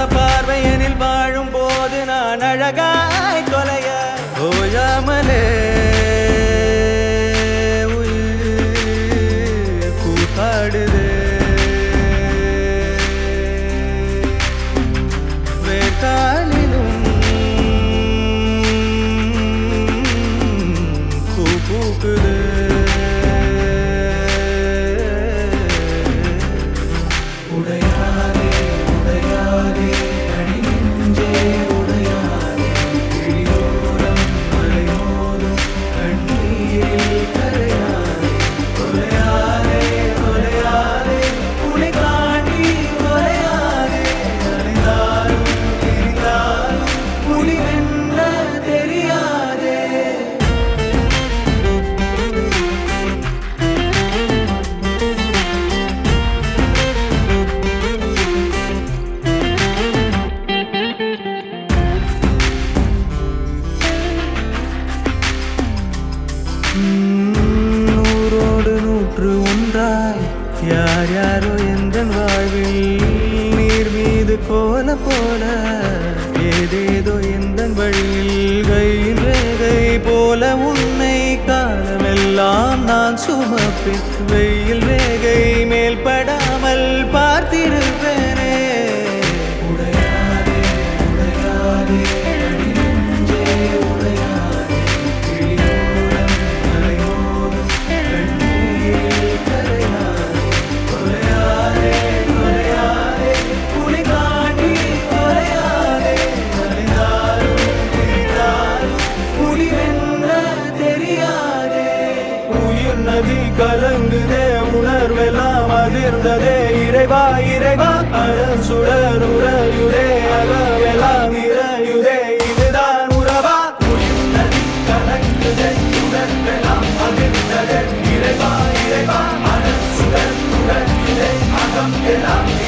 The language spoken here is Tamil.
பார்வையனில் வாழும் போது நான் அழகாய் தொலைய ஓயாமலே உயிர் கூத்தாடுதே வேட்டாளிலும் பூ பூக்குது உடையாதே உடையாதே அடி நெஞ்சே உடையாதே கிளியோரம் மலையோரம் கண்ணீரில் கரையாதே கொலையாதே கொலையாதே உனை காட்டி கொலையாதே அலைந்தாலும் திரிந்தாலும் புலி வென்ற தெரியாதே நூறோடு நூற்று ஒன்றாய் யார் யாரோ எந்த வாழ்வில் நீர் மீது கோல போல ஏதேதோ எந்த வழியில் கையில் ரேகை போல உன்னை காலமெல்லாம் நான் சுமப்பேன் வெயில் ரேகை மேல் படாமல் பார்த்திருப்பேனே உடையாதே உடையாதே அடி நெஞ்சே உடையாதே கிளியோரம் மலையோரம் கண்ணீரில் கரையாதே கொலையாதே கொலையாதே புலி காட்டி கொலையாதே அலைந்தாலும் திரிந்தாலும் புலி வென்ற தெரியாதே உயிர் நதி கலங்குதே உணர்வெல்லாம் அதிர்ந்ததே இறைவா இறைவா அழல் சுடர் உறையுதே அகவெல்லாம் இறையுதே இதுதான் உறவா உயிர் நதி கலங்குதே உணர்வெல்லாம் அதிர்ந்ததே இறைவா இறைவா அழல் சுடர் உறையுதே அகம் எல்லாம்